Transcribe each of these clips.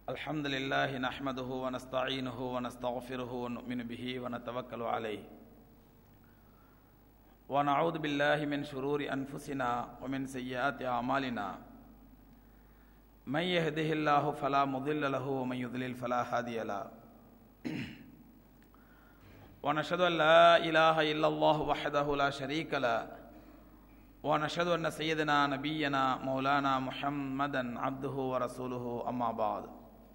الحمد لله نحمده ونستعينه ونستغفره ونؤمن به ونتوكل عليه ونعوذ بالله من شرور أنفسنا ومن سيئات أعمالنا من يهده الله فلا مضل له ومن يضلل فلا هادي له ونشهد أن لا إله إلا الله وحده لا شريك له ونشهد أن سيدنا نبينا مولانا محمدا عبده ورسوله أما بعد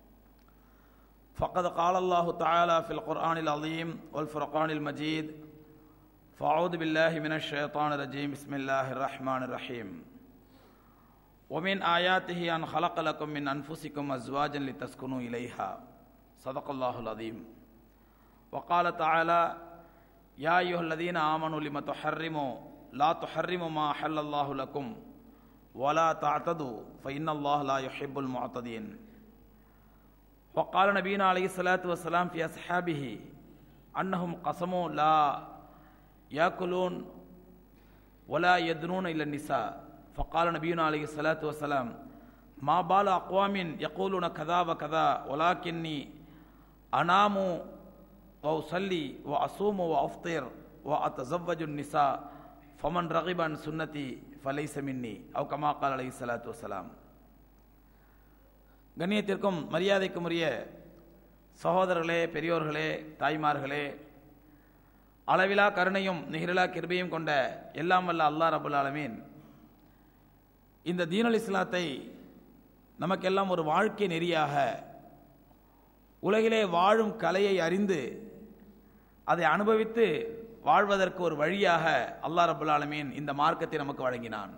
فقد قال الله تعالى في القرآن العظيم والفرقان المجيد فأعوذ بالله من الشيطان الرجيم بسم الله الرحمن الرحيم ومن آياته أن خلق لكم من أنفسكم أزواجا لتسكنوا إليها صدق الله العظيم وقال تعالى يا أيها الذين آمنوا لم تحرموا لا تحرموا ما أحل الله لكم ولا تعتدوا فإن الله لا يحب المعتدين وقال نبينا عليه الصلاة والسلام في أصحابه أنهم قسموا لا يأكلون ولا يدنون إلى النساء فقال نبينا عليه الصلاة والسلام ما بال أقوام يقولون كذا وكذا ولكني أنام وأصلي وأصوم وأفطر وأتزوج النساء ஃபமன் ரகிபன் சுன்னதி ஃபலைச மின்னி அவ் கமா கால் அலை சலாத்து வசலாம் கண்ணியத்திற்கும் மரியாதைக்கும் உரிய சகோதரர்களே பெரியோர்களே தாய்மார்களே அளவிலா கருணையும் நிகரிலா கிருபையும் கொண்ட எல்லாம் வல்ல அல்லா ரபுல் ஆலமீன் இந்த தீனல் இஸ்லாத்தை நமக்கெல்லாம் ஒரு வாழ்க்கை நெறியாக உலகிலே வாழும் கலையை அறிந்து அதை அனுபவித்து வாழ்வதற்கு ஒரு வழியாக அல்லா ரபுல் ஆலமீன் இந்த மார்க்கத்தை நமக்கு வழங்கினான்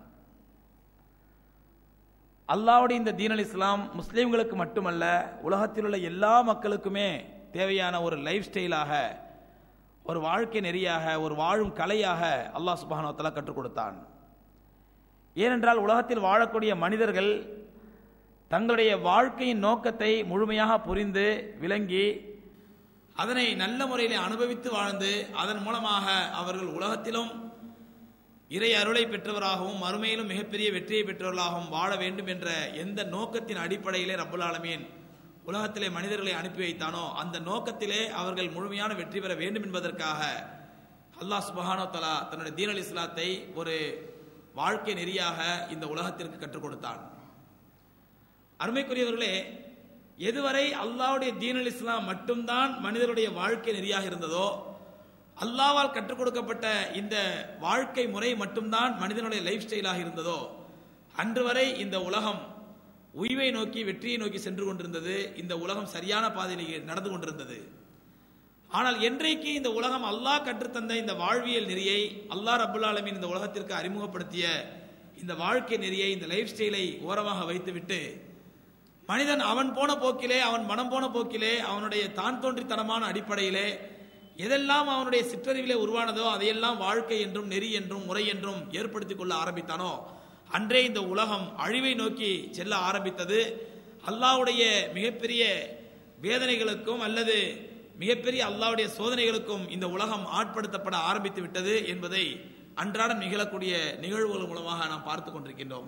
அல்லாவுடைய இந்த தீனல் இஸ்லாம் முஸ்லீம்களுக்கு மட்டுமல்ல உலகத்தில் உள்ள எல்லா மக்களுக்குமே தேவையான ஒரு லைஃப் ஸ்டைலாக ஒரு வாழ்க்கை நெறியாக ஒரு வாழும் கலையாக அல்லாஹ் சுபானோத்தலா கற்றுக் கொடுத்தான் ஏனென்றால் உலகத்தில் வாழக்கூடிய மனிதர்கள் தங்களுடைய வாழ்க்கையின் நோக்கத்தை முழுமையாக புரிந்து விளங்கி அதனை நல்ல முறையில் அனுபவித்து வாழ்ந்து அதன் மூலமாக அவர்கள் உலகத்திலும் இறை அருளை பெற்றவராகவும் மறுமையிலும் மிகப்பெரிய வெற்றியை பெற்றவர்களாகவும் வாழ வேண்டும் என்ற எந்த நோக்கத்தின் அடிப்படையிலே ரப்புல் ஆலமீன் உலகத்திலே மனிதர்களை அனுப்பி வைத்தானோ அந்த நோக்கத்திலே அவர்கள் முழுமையான வெற்றி பெற வேண்டும் என்பதற்காக அல்லாஹ் சுபஹானோ தலா தன்னுடைய தீனல் இஸ்லாத்தை ஒரு வாழ்க்கை நெறியாக இந்த உலகத்திற்கு கற்றுக் கொடுத்தான் அருமைக்குரியவர்களே எதுவரை அல்லாவுடைய தீனல் இஸ்லாம் மட்டும்தான் மனிதருடைய வாழ்க்கை நெறியாக இருந்ததோ அல்லாவால் கற்றுக் கொடுக்கப்பட்ட இந்த வாழ்க்கை முறை மட்டும்தான் மனிதனுடைய லைஃப் ஸ்டைலாக இருந்ததோ அன்று வரை இந்த உலகம் உய்வை நோக்கி வெற்றியை நோக்கி சென்று கொண்டிருந்தது இந்த உலகம் சரியான பாதையில் நடந்து கொண்டிருந்தது ஆனால் என்றைக்கு இந்த உலகம் அல்லாஹ் கற்றுத்தந்த இந்த வாழ்வியல் நெறியை அல்லாஹ் ரபுல் ஆலமின் இந்த உலகத்திற்கு அறிமுகப்படுத்திய இந்த வாழ்க்கை நெறியை இந்த லைஃப் ஸ்டைலை ஓரமாக வைத்துவிட்டு மனிதன் அவன் போன போக்கிலே அவன் மனம் போன போக்கிலே அவனுடைய தான் தோன்றித்தனமான அடிப்படையிலே எதெல்லாம் அவனுடைய சிற்றறிவிலே உருவானதோ அதையெல்லாம் வாழ்க்கை என்றும் நெறி என்றும் முறை என்றும் ஏற்படுத்திக் கொள்ள ஆரம்பித்தானோ அன்றே இந்த உலகம் அழிவை நோக்கி செல்ல ஆரம்பித்தது அல்லாவுடைய மிகப்பெரிய வேதனைகளுக்கும் அல்லது மிகப்பெரிய அல்லாவுடைய சோதனைகளுக்கும் இந்த உலகம் ஆட்படுத்தப்பட ஆரம்பித்து விட்டது என்பதை அன்றாடம் நிகழக்கூடிய நிகழ்வுகள் மூலமாக நாம் பார்த்து கொண்டிருக்கின்றோம்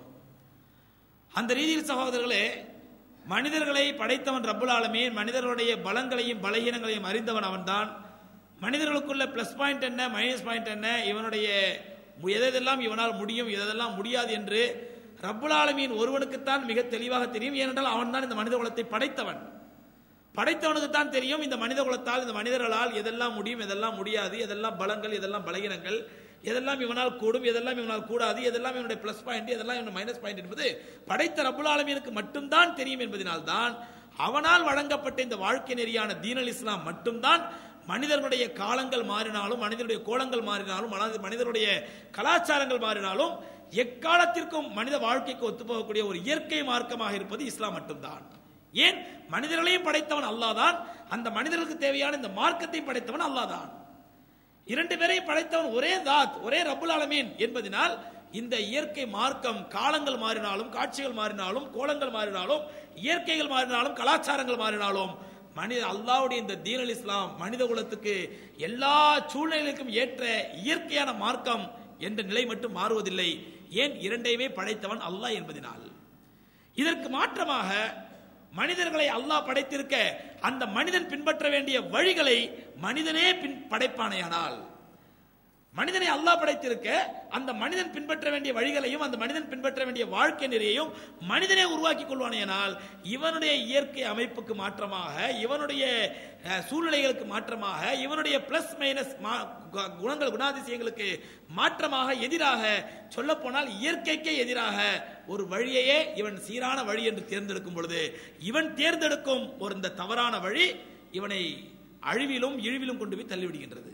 அந்த ரீதியில் சகோதரர்களே மனிதர்களை படைத்தவன் ரப்புல் ஆலமே மனிதர்களுடைய பலங்களையும் பலகீனங்களையும் அறிந்தவன் அவன்தான் மனிதர்களுக்குள்ள பிளஸ் பாயிண்ட் என்ன மைனஸ் பாயிண்ட் என்ன இவனுடைய எதெல்லாம் இவனால் முடியும் எதெல்லாம் முடியாது என்று ரப்புல் ஆலமீன் ஒருவனுக்குத்தான் மிக தெளிவாக தெரியும் ஏனென்றால் அவன் தான் இந்த மனித குலத்தை படைத்தவன் படைத்தவனுக்கு தான் தெரியும் இந்த மனித குலத்தால் இந்த மனிதர்களால் எதெல்லாம் முடியும் எதெல்லாம் முடியாது எதெல்லாம் பலங்கள் எதெல்லாம் பலகீனங்கள் எதெல்லாம் இவனால் கூடும் எதெல்லாம் இவனால் கூடாது எதெல்லாம் இவனுடைய பிளஸ் பாயிண்ட் எதெல்லாம் இவனுடைய மைனஸ் பாயிண்ட் என்பது படைத்த ரபுல் ஆலமீனுக்கு மட்டும்தான் தெரியும் என்பதனால் தான் அவனால் வழங்கப்பட்ட இந்த வாழ்க்கை நெறியான தீனல் இஸ்லாம் மட்டும்தான் மனிதர்களுடைய காலங்கள் மாறினாலும் மனிதனுடைய கோலங்கள் மாறினாலும் மனிதனுடைய கலாச்சாரங்கள் மாறினாலும் எக்காலத்திற்கும் மனித வாழ்க்கைக்கு ஒத்துப்போகக்கூடிய ஒரு இயற்கை மார்க்கமாக இருப்பது இஸ்லாம் மட்டும்தான் ஏன் மனிதர்களையும் படைத்தவன் அல்லாதான் அந்த மனிதர்களுக்கு தேவையான இந்த மார்க்கத்தை படைத்தவன் அல்லாதான் இரண்டு பேரையும் படைத்தவன் ஒரே தாத் ஒரே ரபுல் ஆலமீன் என்பதனால் இந்த இயற்கை மார்க்கம் காலங்கள் மாறினாலும் காட்சிகள் மாறினாலும் கோலங்கள் மாறினாலும் இயற்கைகள் மாறினாலும் கலாச்சாரங்கள் மாறினாலும் மனித அல்லாவுடைய இந்த தீனல் இஸ்லாம் மனித குலத்துக்கு எல்லா சூழ்நிலைகளுக்கும் ஏற்ற இயற்கையான மார்க்கம் என்ற நிலை மட்டும் மாறுவதில்லை ஏன் இரண்டையுமே படைத்தவன் அல்லாஹ் என்பதனால் இதற்கு மாற்றமாக மனிதர்களை அல்லாஹ் படைத்திருக்க அந்த மனிதன் பின்பற்ற வேண்டிய வழிகளை மனிதனே பின் படைப்பானேயானால் மனிதனை அல்லாஹ் படைத்திருக்க அந்த மனிதன் பின்பற்ற வேண்டிய வழிகளையும் அந்த மனிதன் பின்பற்ற வேண்டிய வாழ்க்கை நெறியையும் மனிதனே உருவாக்கி கொள்வானேயானால் இவனுடைய இயற்கை அமைப்புக்கு மாற்றமாக இவனுடைய அஹ், சூழ்நிலைகளுக்கு மாற்றமாக இவனுடைய பிளஸ் மைனஸ் குணங்கள் குணாதிசயங்களுக்கு மாற்றமாக எதிராக சொல்ல போனால் இயற்கைக்கே எதிராக ஒரு வழியையே இவன் சீரான வழி என்று தேர்ந்தெடுக்கும் பொழுது இவன் தேர்ந்தெடுக்கும் ஒரு இந்த தவறான வழி இவனை அழிவிலும் இழிவிலும் கொண்டு போய் தள்ளிவிடுகின்றது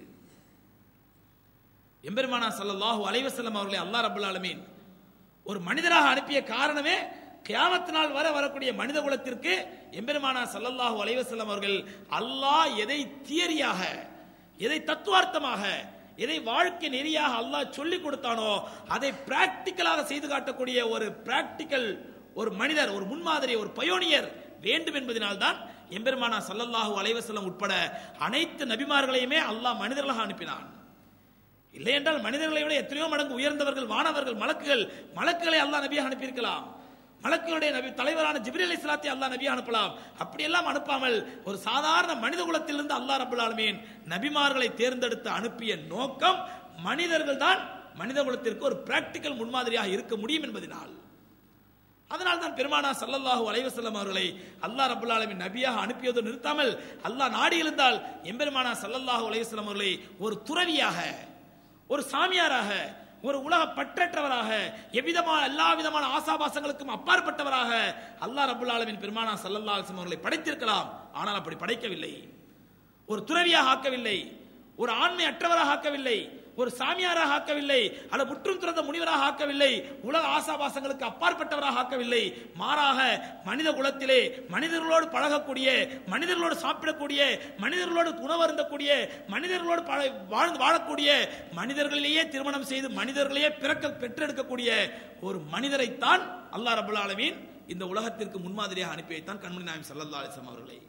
எம்பெருமானா ஸல்லல்லாஹு அலைஹி வஸல்லம் அவர்களை அல்லாஹ் ரப்பல் ஆலமீன் ஒரு மனிதராக அனுப்பிய காரணமே கியாமத் நாள் வர வரக்கூடிய மனித குலத்திற்கு எம்பெருமானா ஸல்லல்லாஹு அலைஹி வஸல்லம் அவர்கள் அல்லாஹ் எதை தியரியாக எதை தத்துவார்த்தமாக எதை வாழ்க்கை நெறியாக அல்லாஹ் சொல்லி கொடுத்தானோ அதை பிராக்டிக்கலாக செய்து காட்டக்கூடிய ஒரு பிராக்டிக்கல் ஒரு மனிதர் ஒரு முன்மாதிரி ஒரு பயோனியர் வேண்டும் என்பதனால்தான் எம்பெருமானா ஸல்லல்லாஹு அலைஹி வஸல்லம் உட்பட அனைத்து நபிமார்களையுமே அல்லாஹ் மனிதர்களாக அனுப்பினான் இல்லை என்றால் மனிதர்களை விட எத்தனையோ மடங்கு உயர்ந்தவர்கள் வானவர்கள் மலக்குகள் மலக்குகளை அல்லாஹ் நபியாக அனுப்பியிருக்கலாம் மலக்குகளுடைய நபி தலைவரான ஜிப்ரீல் அலி இஸ்லாத்தை அல்லாஹ் நபியாக அனுப்பலாம் அப்படியெல்லாம் அனுப்பாமல் ஒரு சாதாரண மனித குலத்திலிருந்து அல்லாஹ் ரபுல் ஆலமீன் நபிமார்களை தேர்ந்தெடுத்து அனுப்பிய நோக்கம் மனிதர்கள் தான் மனித குலத்திற்கு ஒரு பிராக்டிக்கல் முன்மாதிரியாக இருக்க முடியும் என்பதனால் அதனால் தான் பெருமானா சல்லல்லாஹு அலைஹி வஸல்லம் அவர்களை அல்லாஹ் ரப்பல் ஆலமீன் நபியாக அனுப்பியது நிறுத்தாமல் அல்லாஹ் நாடி இருந்தால் எம்பெருமானா சல்லல்லாஹு அலைஹி வஸல்லம் அவர்களை ஒரு துறவியாக ஒரு சாமியாராக ஒரு உலக பற்றற்றவராக எவ்விதமான எல்லா விதமான ஆசாபாசங்களுக்கும் அப்பாற்பட்டவராக அல்லாஹ் ரப்பல் ஆலமீன் பெருமானா சல்லல்லாஹு அலைஹி வஸல்லம் அவர்களை படைத்திருக்கலாம் ஆனால் அப்படி படைக்கவில்லை ஒரு துறவியாக ஆக்கவில்லை ஒரு ஆண்மை அற்றவராக ஆக்கவில்லை ஒரு சாமியாராக ஆக்கவில்லை அல்ல முற்றும் துறந்த முனிவராக ஆக்கவில்லை உலக ஆசாபாசங்களுக்கு அப்பாற்பட்டவராக ஆக்கவில்லை மாறாக மனித குலத்திலே மனிதர்களோடு பழகக்கூடிய மனிதர்களோடு சாப்பிடக்கூடிய மனிதர்களோடு உணவருந்தக்கூடிய மனிதர்களோடு பழ- வாழ்ந்து வாழக்கூடிய மனிதர்களிலேயே திருமணம் செய்து மனிதர்களையே பிறக்க பெற்றெடுக்கக்கூடிய ஒரு மனிதரைத்தான் அல்லாஹ் ரபுல் ஆலமீன் இந்த உலகத்திற்கு முன்மாதிரியாக அனுப்பி வைத்தான் கண்மணி நாயம் சல்லல்லா அலிஸ்லாம் அவர்களை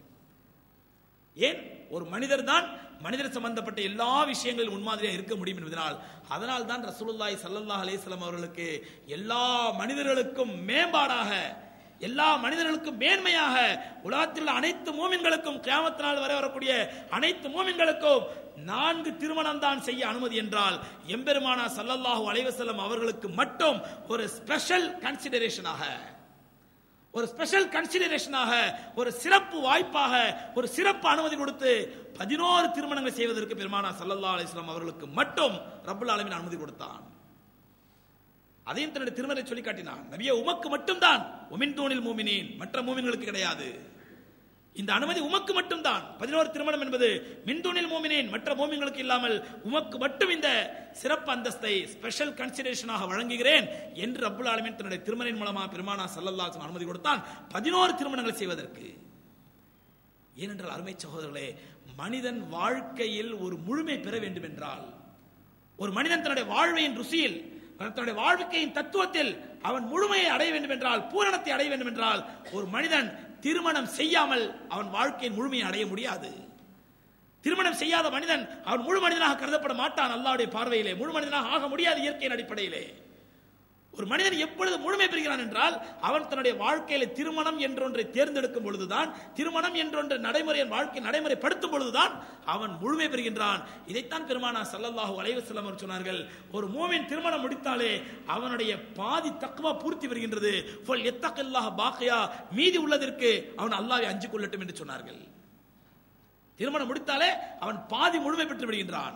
ஏன் ஒரு மனிதர் தான் மனிதர் சம்பந்தப்பட்ட எல்லா விஷயங்களிலும் முன்மாதிரியாக இருக்க முடியும் என்பதனால் அதனால் தான் ரசூலுல்லாஹி ஸல்லல்லாஹு அலைஹி வஸல்லம் அவர்களுக்கு எல்லா மனிதர்களுக்கும் மேம்பாடாக எல்லா மனிதர்களுக்கும் மேன்மையாக உலகத்தில் உள்ள அனைத்து மூமின்களுக்கும் கியாமத் நாள் வரை வரக்கூடிய அனைத்து மூமின்களுக்கும் நான்கு திருமணம் தான் செய்ய அனுமதி என்றால் எம்பெருமானா ஸல்லல்லாஹு அலைஹி வஸல்லம் அவர்களுக்கு மட்டும் ஒரு ஸ்பெஷல் கன்சிடரேஷனாக ஒரு ஸ்பெஷல் கன்சிடரேஷனாக ஒரு சிறப்பு வாய்ப்பாக ஒரு சிறப்பு அனுமதி கொடுத்து பதினோரு திருமணங்கள் செய்வதற்கு பெருமானா சல்லல்லா அலிஸ்லாம் அவர்களுக்கு மட்டும் ரப்புல் ஆலமீன் அனுமதி கொடுத்தான் அதையும் தன்னுடைய திருமறை சொல்லி காட்டினான் நபியே உமக்கு மட்டும்தான் உமின் தூணில் மூமினேன் மற்ற மூமின்களுக்கு கிடையாது இந்த அனுமதி உமக்கு மட்டும்தான் பதினோரு திருமணம் என்பது மின்தூணில் மூமினேன் மற்ற மூமின்களுக்கு இல்லாமல் உமக்கு மட்டும் இந்த சிறப்பு அந்தஸ்தை ஸ்பெஷல் கன்சிடரேஷனாக வழங்குகிறேன் என்று ரப்புல் ஆலமீன் தன்னுடைய திருமணின் மூலமாக பெருமானா சல்லல்லாஹு அலைஹி வஸல்லம் அனுமதி கொடுத்தான் பதினோரு திருமணங்கள் செய்வதற்கு ஏனென்றால் அருமை சகோதரர்களே மனிதன் வாழ்க்கையில் ஒரு முழுமை பெற வேண்டும் என்றால் ஒரு மனிதன் தன்னுடைய வாழ்வையின் ருசியில் தன்னுடைய வாழ்க்கையின் தத்துவத்தில் அவன் முழுமையை அடைய வேண்டும் என்றால் பூரணத்தை அடைய வேண்டும் என்றால் ஒரு மனிதன் திருமணம் செய்யாமல் அவன் வாழ்க்கையின் முழுமையை அடைய முடியாது திருமணம் செய்யாத மனிதன் அவன் முழு மனிதனாக கருதப்பட மாட்டான் அல்லாவுடைய பார்வையிலே முழு மனிதனாக ஆக முடியாது இயற்கையின் அடிப்படையிலே ஒரு மனிதன் எப்பொழுது முழுமை பெறுகிறான் என்றால் அவன் தன்னுடைய வாழ்க்கையில திருமணம் என்றொன்றை தேர்ந்தெடுக்கும் பொழுதுதான் திருமணம் என்றொன்று நடைமுறை வாழ்க்கை நடைமுறைப்படுத்தும் பொழுதுதான் அவன் முழுமை பெறுகின்றான் இதைத்தான் பெருமானா சல்லல்லாஹு அலைஹி வஸல்லம் அவர்கள் சொன்னார்கள் ஒரு மூமின் திருமணம் முடித்தாலே அவனுடைய பாதி தக்குவா பூர்த்தி வருகின்றது ஃபல் எத்தக்கல்லாஹ் பாக்கியா மீதி உள்ளதற்கு அவன் அல்லாஹ்வை அஞ்சு கொள்ளட்டும் என்று சொன்னார்கள் திருமணம் முடித்தாலே அவன் பாதி முழுமை பெற்று விடுகின்றான்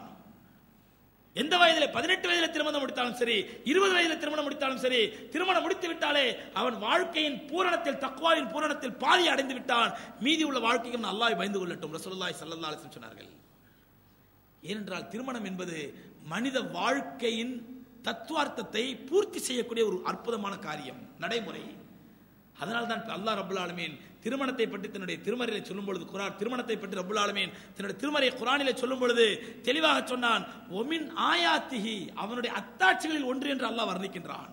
எந்த வயதிலே பதினெட்டு வயதில் திருமணம் முடித்தாலும் சரி இருபது வயதில் திருமணம் முடித்தாலும் சரி திருமணம் முடித்து விட்டாலே அவன் வாழ்க்கையின் பூரணத்தில் தக்குவாவின் பூரணத்தில் பாதி அடைந்து விட்டான் மீதி உள்ள வாழ்க்கைக்கும் அல்லாஹ் பயந்து கொள்ளட்டும் ரசூலுல்லாஹி ஸல்லல்லாஹு அலைஹி வஸல்லம் சொன்னார்கள் ஏனென்றால் திருமணம் என்பது மனித வாழ்க்கையின் தத்துவார்த்தத்தை பூர்த்தி செய்யக்கூடிய ஒரு அற்புதமான காரியம் நடைமுறை அதனால் தான் அல்லாஹ் ரபுல் ஆலமீன் திருமணத்தை பற்றி தன்னுடைய திருமறையில சொல்லும் பொழுது குரான் திருமணத்தை பற்றி ரபுல் ஆலமீன் தன்னுடைய திருமறை குரானிலே சொல்லும் பொழுது தெளிவாக சொன்னான் ஒமின் ஆயாத்திஹி அவனுடைய அத்தாட்சிகளில் ஒன்று என்று அல்லாஹ் வர்ணிக்கின்றான்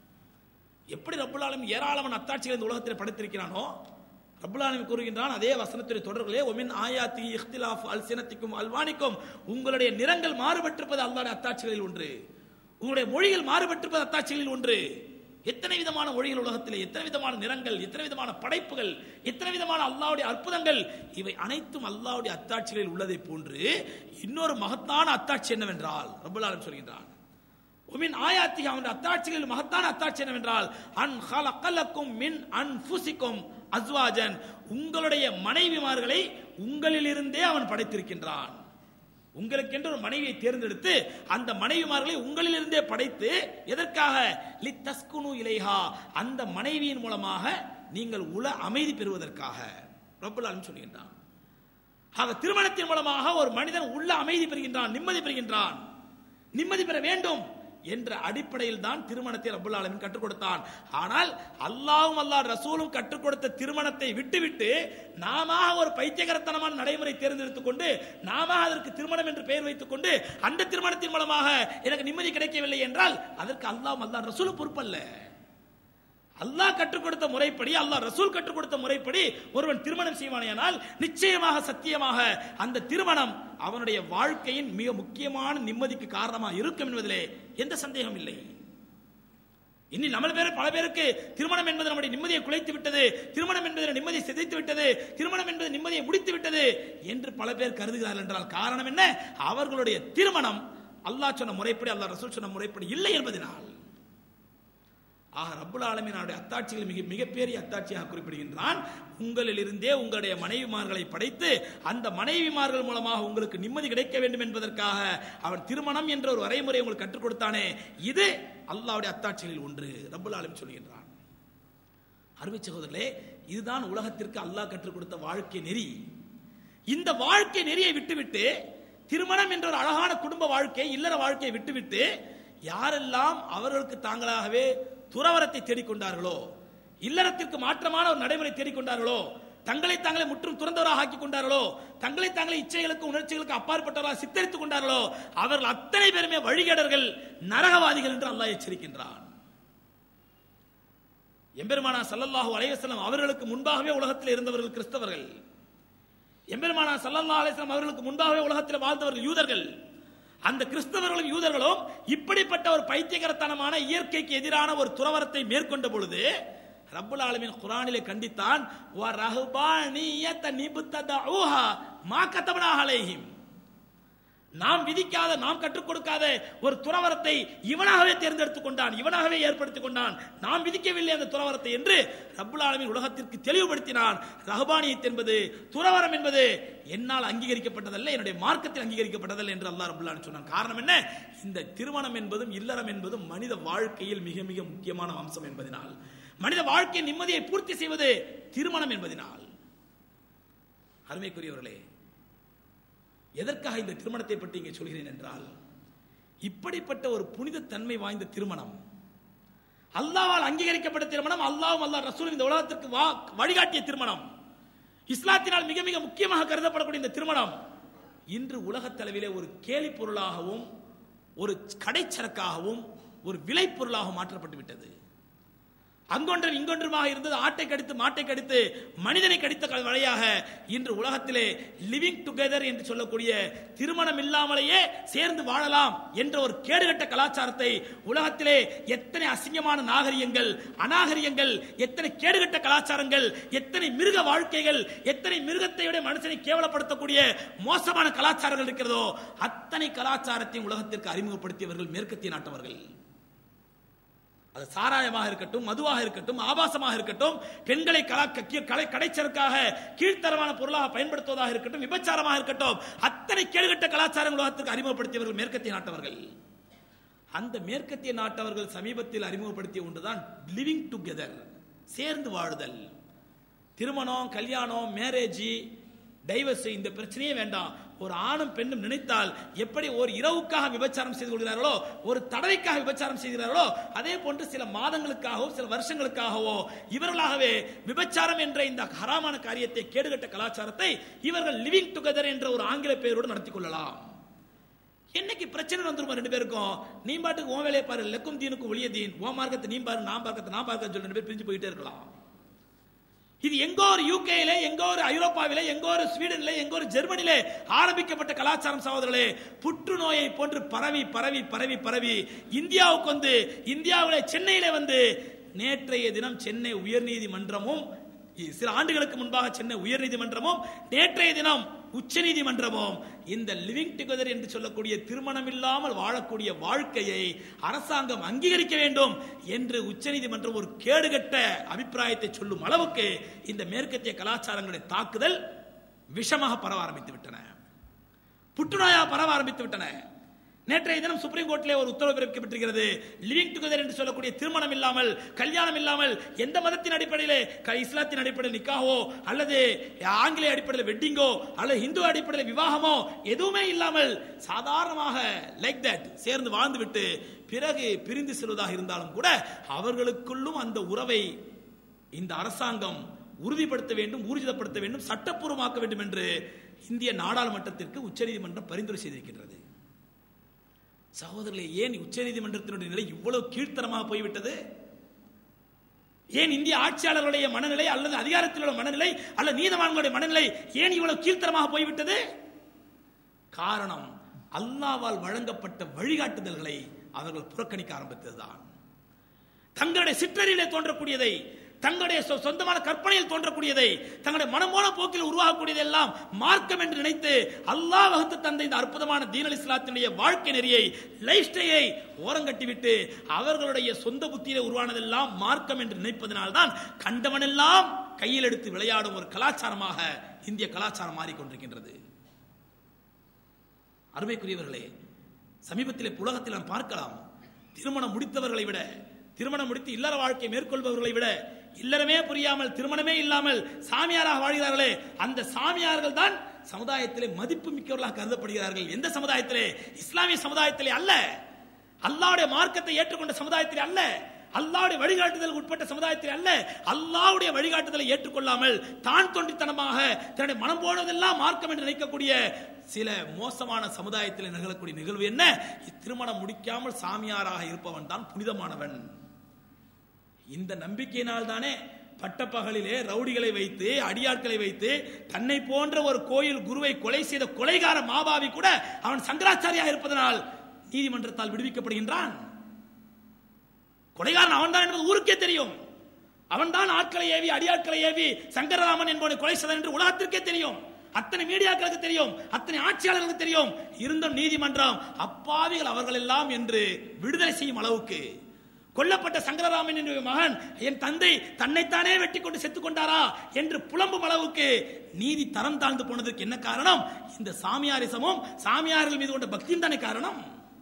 எப்படி ரபுல் ஆலமீன் ஏராளமான அத்தாட்சிகள் இந்த உலகத்தில் படைத்திருக்கிறானோ ரபுல் ஆலமீன் கூறுகின்றான் அதே வசனத்துடைய தொடர்களே ஒமின் ஆயாத்தி இഖ്തിലാഫ് அல்சினத்திக்கும் அல்வானிக்கும் உங்களுடைய நிறங்கள் மாறுபட்டிருப்பது அல்லாஹ்வுடைய அத்தாட்சிகளில் ஒன்று உங்களுடைய மொழிகள் மாறுபட்டிருப்பது அத்தாட்சிகளில் ஒன்று எத்தனை விதமான மொழிகள் உலகத்திலே எத்தனை விதமான நிறங்கள் எத்தனை விதமான படைப்புகள் எத்தனை விதமான அல்லாஹ்வுடைய அற்புதங்கள் இவை அனைத்தும் அல்லாஹ்வுடைய அத்தாட்சிகளில் உள்ளதை போன்று இன்னொரு மகத்தான அத்தாட்சி என்னவென்றால் ரப்பல் ஆலமீன் சொல்கின்றான் உமின் ஆயாத்தி அவனுடைய அத்தாட்சிகளில் மகத்தான அத்தாட்சி என்னவென்றால் அன் ஹலக்கலக்கும் மின் அன்ஃபுசிக்கும் அஸ்வாஜன் உங்களுடைய மனைவிமார்களை உங்களிலிருந்தே அவன் படைத்திருக்கின்றான் உங்களுக்கென்று ஒரு மனைவியை தேர்ந்தெடுத்து அந்த மனைவிமார்களை உங்களிலிருந்தே படைத்து எதற்காக லித்தஸ்குனு இலைஹா அந்த மனைவியின் மூலமாக நீங்கள் உல அமைதி பெறுவதற்காக ரப்பல் ஆலமீன் சொல்கின்றான் ஆக திருமணத்தின் மூலமாக ஒரு மனிதன் உள்ள அமைதி பெறுகின்றான் நிம்மதி பெறுகின்றான் நிம்மதி பெற வேண்டும் என்ற அடிப்படையில் தான் திருமணத்தை ரப்பல் ஆலமீன் கற்றுக் கொடுத்தான் ஆனால் அல்லாஹ்வும் அல்லாஹ் ரசூலும் கற்றுக் கொடுத்த திருமணத்தை விட்டுவிட்டு நாம ஒரு பைத்தியகரத்தனமான நடைமுறை தேர்ந்தெடுத்துக் கொண்டு நாம அதற்கு திருமணம் என்று பெயர் வைத்துக் கொண்டு அந்த திருமணத்தின் மூலமாக எனக்கு நிம்மதி கிடைக்கவில்லை என்றால் அதற்கு அல்லாஹ் அல்லாஹ் ரசூலும் பொறுப்பல்ல அல்லாஹ் கற்றுக் கொடுத்த முறைப்படி அல்லாஹ் ரசூல் கற்றுக் கொடுத்த முறைப்படி ஒருவன் திருமணம் செய்வானேயானால் நிச்சயமாக சத்தியமாக அந்த திருமணம் அவனுடைய வாழ்க்கையின் மிக முக்கியமான நிம்மதிக்கு காரணமாக இருக்கும் என்பதிலே எந்த சந்தேகம் இல்லை இனி நம்ம பேர் பல பேருக்கு திருமணம் என்பது நம்முடைய நிம்மதியை குலைத்து விட்டது திருமணம் என்பது நிம்மதியை சிதைத்து விட்டது திருமணம் என்பது நிம்மதியை முடித்து விட்டது என்று பல பேர் கருதுகிறார்கள் என்றால் காரணம் என்ன அவர்களுடைய திருமணம் அல்லாஹ் சொன்ன முறைப்படி அல்லாஹ் ரசூல் சொன்ன முறைப்படி இல்லை என்பதனால் ஆக ரப்புல் ஆலமீனுடைய அத்தாட்சிகள் மிக மிகப்பெரிய அத்தாட்சியாக குறிப்பிடுகின்றான் உங்களில் இருந்தே உங்களுடைய மனைவிமார்களை படைத்து அந்த மனைவிமார்கள் மூலமாக உங்களுக்கு நிம்மதி கிடைக்க வேண்டும் என்பதற்காக அவன் திருமணம் என்ற ஒரு வரைமுறை உங்களுக்கு கற்றுக் கொடுத்தானே இது அல்லாஹ்வுடைய அத்தாட்சிகளில் ஒன்று ரப்புல் ஆலமீன் சொல்கின்றான் அருமை சகோதரர்களே இதுதான் உலகத்திற்கு அல்லாஹ் கற்றுக் கொடுத்த வாழ்க்கை நெறி இந்த வாழ்க்கை நெறியை விட்டுவிட்டு திருமணம் என்ற ஒரு அழகான குடும்ப வாழ்க்கை இல்லற வாழ்க்கையை விட்டுவிட்டு யாரெல்லாம் அவர்களுக்கு தாங்களாகவே துறவரத்தை தேடிக்கொண்டார்களோ இல்லறத்திற்கு மாற்றமான ஒரு நடைமுறை தேடிக்கொண்டார்களோ தங்களை தாங்களே முற்றும் துறந்தவராக ஆக்கிக் கொண்டார்களோ தங்களை தாங்களே இச்சைகளுக்கு உணர்ச்சிகளுக்கு அப்பாற்பட்டவராக சித்தரித்துக் கொண்டார்களோ அவர்கள் அத்தனை பேருமே வழிகேடர்கள் நரகவாதிகள் என்று அல்லாஹ் எச்சரிக்கின்றான் எம்பெருமானா சல்லல்லாஹு அலைஹி வஸல்லம் அவர்களுக்கு முன்பாகவே உலகத்தில் இருந்தவர்கள் கிறிஸ்தவர்கள் எம்பெருமானா சல்லல்லாஹு அலைஹி வஸல்லம் அவர்களுக்கு முன்பாகவே உலகத்தில் வாழ்ந்தவர்கள் யூதர்கள் அந்த கிறிஸ்தவர்களும் யூதர்களும் இப்படிப்பட்ட ஒரு பைத்தியகரத்தனமான இயற்கைக்கு எதிரான ஒரு துறவரத்தை மேற்கொண்ட பொழுது ரப்புல் ஆலமீன் குர்ஆனிலே கண்டித்தான் வ ரஹ்பானியத நிபுத்ததஊஹா மா கதபனாஹ அலைஹிம் நாம் விதிக்காத நாம் கற்றுக் கொடுக்காத ஒரு துறவரத்தை இவனாகவே தேர்ந்தெடுத்துக் கொண்டான் இவனாகவே ஏற்படுத்திக் கொண்டான் நாம் விதிக்கவில்லை அந்த துறவரத்தை என்று ரப்புல் ஆலமீன் உலகத்திற்கு தெளிவுபடுத்தினான் ரஹபானியத் என்பது துறவரம் என்பது என்னால் அங்கீகரிக்கப்பட்டதல்ல என்னுடைய மார்க்கத்தில் அங்கீகரிக்கப்பட்டதல்ல என்று அல்லாஹ் ரப்புல் ஆலமீன் சொன்னான் காரணம் என்ன இந்த திருமணம் என்பதும் இல்லறம் என்பதும் மனித வாழ்க்கையில் மிக மிக முக்கியமான அம்சம் என்பதனால் மனித வாழ்க்கையின் நிம்மதியை பூர்த்தி செய்வது திருமணம் என்பதனால் அருமைக்குரியவர்களே எதற்காக இந்த திருமணத்தை பற்றி இங்கே சொல்கிறேன் என்றால் இப்படிப்பட்ட ஒரு புனித தன்மை வாய்ந்த திருமணம் அல்லாவால் அங்கீகரிக்கப்பட்ட திருமணம் அல்லாவும் அல்லாஹ் ரசூலும் இந்த உலகத்திற்கு வா- வழிகாட்டிய திருமணம் இஸ்லாத்தினால் மிக மிக முக்கியமாக கருதப்படக்கூடிய இந்த திருமணம் இன்று உலகத் அளவிலே ஒரு கேலி பொருளாகவும் ஒரு கடைச்சரக்காகவும் ஒரு விலை பொருளாகவும் மாற்றப்பட்டு விட்டது அங்கொன்றும் இங்கொன்றுமாக இருந்தது ஆட்டை கடித்து மாட்டை கடித்து மனிதனை கடித்த க- வழியாக இன்று உலகத்திலே லிவிங் டுகெதர் என்று சொல்லக்கூடிய திருமணம் இல்லாமலேயே சேர்ந்து வாழலாம் என்ற ஒரு கேடுகட்ட கலாச்சாரத்தை உலகத்திலே எத்தனை அசிங்கமான நாகரிகங்கள் அநாகரிகங்கள் எத்தனை கேடுகட்ட கலாச்சாரங்கள் எத்தனை மிருக வாழ்க்கைகள் எத்தனை மிருகத்தை விட மனுஷனை கேவலப்படுத்தக்கூடிய மோசமான கலாச்சாரங்கள் இருக்கிறதோ அத்தனை கலாச்சாரத்தையும் உலகத்திற்கு அறிமுகப்படுத்தியவர்கள் மேற்கத்திய நாட்டவர்கள் அது சாராயமாக இருக்கட்டும் மதுவாக இருக்கட்டும் ஆபாசமாக இருக்கட்டும் பெண்களை கலா- கி- கலை கடைச்சலுக்காக கீழ்த்தரமான பொருளாக பயன்படுத்துவதாக இருக்கட்டும் விபச்சாரமாக இருக்கட்டும் அத்தனை கேடுகட்ட கலாச்சாரம் உலகத்திற்கு அறிமுகப்படுத்தியவர்கள் மேற்கத்திய நாட்டவர்கள் அந்த மேற்கத்திய நாட்டவர்கள் சமீபத்தில் அறிமுகப்படுத்திய ஒன்றுதான் லிவிங் டுகெதர் சேர்ந்து வாழுதல் திருமணம் கல்யாணம் மேரேஜ் டைவர்ஸ் இந்த பிரச்சனையே வேண்டாம் ஒரு ஆணும் பெண்ணும் நினைத்தால் எப்படி ஒரு இரவுக்காக விபச்சாரம் செய்து கொள்கிறார்களோ ஒரு தடவைக்காக விபச்சாரம் செய்கிறார்களோ அதே போன்று சில மாதங்களுக்காகவோ சில வருஷங்களுக்காகவோ இவர்களாகவே விபச்சாரம் என்ற இந்த ஹராமான காரியத்தை கேடுகட்ட கலாச்சாரத்தை இவர்கள் லிவிங் டுகெதர் என்ற ஒரு ஆங்கில பெயரோடு நடத்தி கொள்ளலாம் என்னைக்கு பிரச்சனை வந்துருமா ரெண்டு பேருக்கும் நீ பாட்டுக்கு உன் வேலையை பாரு லெக்கும் தீனுக்கும் ஒளிய தீன் உன் மார்க்கத்தை நீ பாரு நான் பார்க்கத்தை நான் பார்க்க சொல்லி ரெண்டு பேர் பிரிஞ்சு போயிட்டே இருக்கலாம் இது எங்கோ ஒரு யூகேயிலே எங்கோ ஒரு ஐரோப்பாவிலே எங்கோ ஒரு ஸ்வீடனிலே எங்கோ ஒரு ஜெர்மனிலே ஆரம்பிக்கப்பட்ட கலாச்சாரம் சகோதரர்களே புற்றுநோயை போன்று பரவி பரவி பரவி பரவி இந்தியாவுக்கு வந்து இந்தியாவிலே சென்னையிலே வந்து நேற்றைய தினம் சென்னை உயர்நீதிமன்றமும் சில ஆண்டுகளுக்கு முன்பாக சென்னை உயர்நீதிமன்றமும் நேற்றைய தினம் உச்சநீதிமன்றமும் இந்த லிவிங் டுகெதர் என்று சொல்லக்கூடிய திருமணம் இல்லாமல் வாழக்கூடிய வாழ்க்கையை அரசாங்கம் அங்கீகரிக்க வேண்டும் என்று உச்சநீதிமன்றம் ஒரு கேடுகட்ட அபிப்பிராயத்தை சொல்லும் அளவுக்கு இந்த மேற்கத்திய கலாச்சாரங்களுடைய தாக்குதல் விஷமாக பரவ ஆரம்பித்து விட்டன புற்றுநோயா பரவ ஆரம்பித்து விட்டன நேற்றைய தினம் சுப்ரீம் கோர்ட்டிலே ஒரு உத்தரவு பிறப்பிக்கப்பட்டிருக்கிறது லிவிங் டுகெதர் என்று சொல்லக்கூடிய திருமணம் இல்லாமல் கல்யாணம் இல்லாமல் எந்த மதத்தின் அடிப்படையிலே க- இஸ்லாத்தின் அடிப்படையில் நிக்காவோ அல்லது ஆங்கிலேய அடிப்படையில் வெட்டிங்கோ அல்லது இந்து அடிப்படையில் விவாகமோ எதுவுமே இல்லாமல் சாதாரணமாக லைக் தட் சேர்ந்து வாழ்ந்து விட்டு பிறகு பிரிந்து செல்வதாக இருந்தாலும் கூட அவர்களுக்குள்ளும் அந்த உறவை இந்த அரசாங்கம் உறுதிப்படுத்த வேண்டும் ஊர்ஜிதப்படுத்த வேண்டும் சட்டப்பூர்வமாக்க வேண்டும் என்று இந்திய நாடாளுமன்றத்திற்கு உச்சநீதிமன்றம் பரிந்துரை செய்திருக்கின்றது சகோதரர்களே ஏன் உச்சநீதிமன்றத்தினுடைய நிலை இவ்வளவு கீழ்த்தரமாக போய்விட்டது ஏன் இந்திய ஆட்சியாளர்களுடைய மனநிலை அல்லது அதிகாரத்தில் உள்ள மனநிலை அல்லது நீதவான்களுடைய மனநிலை ஏன் இவ்வளவு கீழ்த்தரமாக போய்விட்டது காரணம் அல்லாவால் வழங்கப்பட்ட வழிகாட்டுதல்களை அவர்கள் புறக்கணிக்க ஆரம்பித்ததுதான் தங்களுடைய சிற்றறியிலே தோன்றக்கூடியதை தங்களுடைய சொ- சொந்தமான கற்பனையில் தோன்றக்கூடியதை தங்களுடைய மனமோன போக்கில் உருவாகக்கூடியதெல்லாம் மார்க்கம் என்று நினைத்து அல்லாஹ் வகுத்து தந்த இந்த அற்புதமான தீனல் இஸ்லாத்தினுடைய வாழ்க்கை நெறியை லைஃப் ஸ்டைலை ஓரங்கட்டிவிட்டு அவர்களுடைய சொந்த புத்தியிலே உருவானதெல்லாம் மார்க்கம் என்று நினைப்பதனால்தான் கண்டவனெல்லாம் கையில் எடுத்து விளையாடும் ஒரு கலாச்சாரமாக இந்திய கலாச்சாரம் மாறிக்கொண்டிருக்கின்றது அருமைக்குரியவர்களே சமீபத்திலே உலகத்தில் நாம் பார்க்கலாம் திருமணம் முடித்தவர்களை விட திருமணம் முடித்து இல்லற வாழ்க்கை மேற்கொள்பவர்களை விட இல்லறமே புரியாமல் திருமணமே இல்லாமல் சாமியாராக வாழ்கிறார்களே அந்த சாமியார்கள் தான் சமுதாயத்திலே மதிப்பு மிக்கவர்களாக கருதப்படுகிறார்கள் எந்த சமுதாயத்திலே இஸ்லாமிய சமுதாயத்திலே அல்ல அல்லாஹ்வுடைய மார்க்கத்தை ஏற்றுக்கொண்ட சமுதாயத்திலே அல்ல அல்லாஹ்வுடைய வழிகாட்டுதலுக்கு உட்பட்ட சமுதாயத்தில் அல்ல அல்லாஹ்வுடைய வழிகாட்டுதலை ஏற்றுக்கொள்ளாமல் தான் தொண்டித்தனமாக தன்னுடைய மனம் போனதெல்லாம் மார்க்கம் என்று நினைக்கக்கூடிய சில மோசமான சமுதாயத்தில் நிகழக்கூடிய நிகழ்வு என்ன திருமணம் முடிக்காமல் சாமியாராக இருப்பவன் தான் புனிதமானவன் இந்த நம்பிக்கையினால் தானே பட்டப்பகலிலே ரவுடிகளை வைத்து அடியாட்களை வைத்து தன்னை போன்ற ஒரு கோயில் குருவை கொலை செய்த கொலைகார மாபாவி கூட அவன் சங்கராச்சாரியா இருப்பதனால் நீதிமன்றத்தால் விடுவிக்கப்படுகின்றான் கொலைகாரன் அவன்தான் என்பது ஊருக்கே தெரியும் அவன்தான் ஆட்களை ஏவி அடியாட்களை ஏவி சங்கரராமன் என்பவனை கொலை செய்தான் என்று உலகத்திற்கே தெரியும் அத்தனை மீடியாக்களுக்கு தெரியும் அத்தனை ஆட்சியாளர்களுக்கு தெரியும் இருந்தும் நீதிமன்றம் அப்பாவிகள் அவர்கள் எல்லாம் என்று விடுதலை செய்யும் அளவுக்கு கொல்லப்பட்ட சங்கரராமன் என்ற மகன் என் தந்தை தன்னைத்தானே வெட்டி கொண்டு செத்துக் கொண்டாரா என்று புலம்பும் அளவுக்கு நீதி தரம் தாழ்ந்து போனதற்கு என்ன காரணம் இந்த சாமியாரிசமும் சாமியார்கள் மீது கொண்ட பக்தியும் தானே காரணம்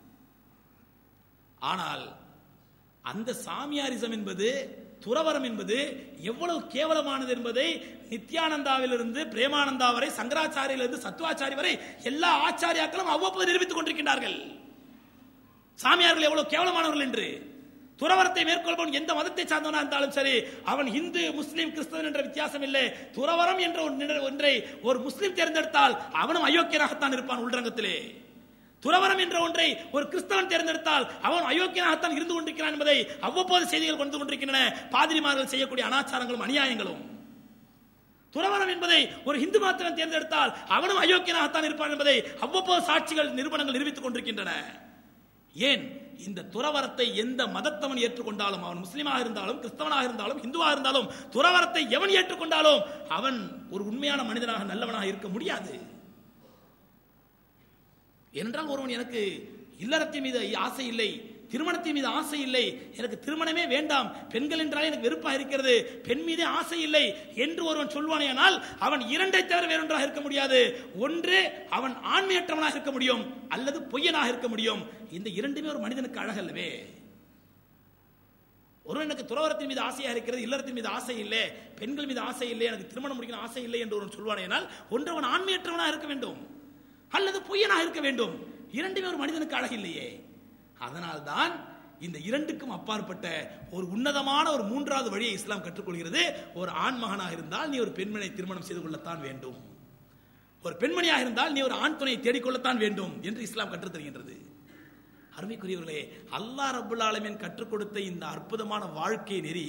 ஆனால் அந்த சாமியாரிசம் என்பது துறவரம் என்பது எவ்வளவு கேவலமானது என்பதை நித்யானந்தாவிலிருந்து பிரேமானந்தா வரை சங்கராச்சாரியிலிருந்து சத்துவாச்சாரி வரை எல்லா ஆச்சாரியாக்களும் அவ்வப்போது நிரூபித்துக் கொண்டிருக்கின்றார்கள் சாமியார்கள் எவ்வளவு கேவலமானவர்கள் என்று துறவரத்தை மேற்கொள்பவன் எந்த மதத்தை சார்ந்தவனா இருந்தாலும் சரி அவன் இந்து முஸ்லீம் கிறிஸ்தவன் என்ற வித்தியாசம் இல்லை துறவரம் என்ற ஒரு நிற- ஒன்றை ஒரு முஸ்லீம் தேர்ந்தெடுத்தால் அவனும் அயோக்கியனாகத்தான் இருப்பான் உள்ரங்கத்திலே துறவரம் என்ற ஒன்றை ஒரு கிறிஸ்தவன் தேர்ந்தெடுத்தால் அவன் அயோக்கியனாகத்தான் இருந்து கொண்டிருக்கிறான் என்பதை அவ்வப்போது செய்திகள் கொண்டு கொண்டிருக்கின்றன பாதிரிமார்கள் செய்யக்கூடிய அனாச்சாரங்களும் அநியாயங்களும் துறவரம் என்பதை ஒரு இந்து மாத்திரம் தேர்ந்தெடுத்தால் அவனும் அயோக்கியனாகத்தான் இருப்பான் என்பதை அவ்வப்போது சாட்சிகள் நிறுவனங்கள் நிரூபித்துக் கொண்டிருக்கின்றன ஏன் இந்த துறவரத்தை எந்த மதத்தவன் ஏற்றுக்கொண்டாலும் அவன் முஸ்லீமாக இருந்தாலும் கிறிஸ்தவனாக இருந்தாலும் இந்துவாக இருந்தாலும் துறவரத்தை எவன் ஏற்றுக்கொண்டாலும் அவன் ஒரு உண்மையான மனிதனாக நல்லவனாக இருக்க முடியாது என்றால் ஒருவன் எனக்கு இல்லறத்தின் மீது ஆசை இல்லை திருமணத்தின் மீது ஆசை இல்லை எனக்கு திருமணமே வேண்டாம் பெண்கள் என்றாலே எனக்கு வெறுப்பாக இருக்கிறது பெண் மீதே ஆசை இல்லை என்று ஒருவன் சொல்வானேயானால் அவன் இரண்டை தவிர வேறொன்றாக இருக்க முடியாது ஒன்று அவன் ஆண்மையற்றவனாக இருக்க முடியும் அல்லது பொய்யனாக இருக்க முடியும் இந்த இரண்டுமே ஒரு மனிதனுக்கு அழகல்லவே ஒருவன் எனக்கு துறவரத்தின் மீது ஆசையாக இருக்கிறது இல்லறத்தின் மீது ஆசை இல்லை பெண்கள் மீது ஆசை இல்லை எனக்கு திருமணம் முடிக்கணும் ஆசை இல்லை என்று ஒருவன் சொல்வானேனால் ஒன்று அவன் ஆண்மையற்றவனாக இருக்க வேண்டும் அல்லது பொய்யனாக இருக்க வேண்டும் இரண்டுமே ஒரு மனிதனுக்கு அழகில்லையே அதனால்தான் இந்த இரண்டுக்கும் அப்பாற்பட்ட ஒரு உன்னதமான ஒரு மூன்றாவது வழியை இஸ்லாம் கற்றுக்கொள்கிறது ஒரு ஆண் மகனாக இருந்தால் நீ ஒரு பெண்மனை திருமணம் செய்து கொள்ளத்தான் வேண்டும் ஒரு பெண்மணியாக இருந்தால் நீ ஒரு ஆண் துணையை தேடிக்கொள்ளத்தான் வேண்டும் என்று இஸ்லாம் கற்றுத் தருகின்றது அருமைக்குரியவர்களே அல்லாஹ் ரப்புல் ஆலமீன் கற்றுக் கொடுத்த இந்த அற்புதமான வாழ்க்கை நெறி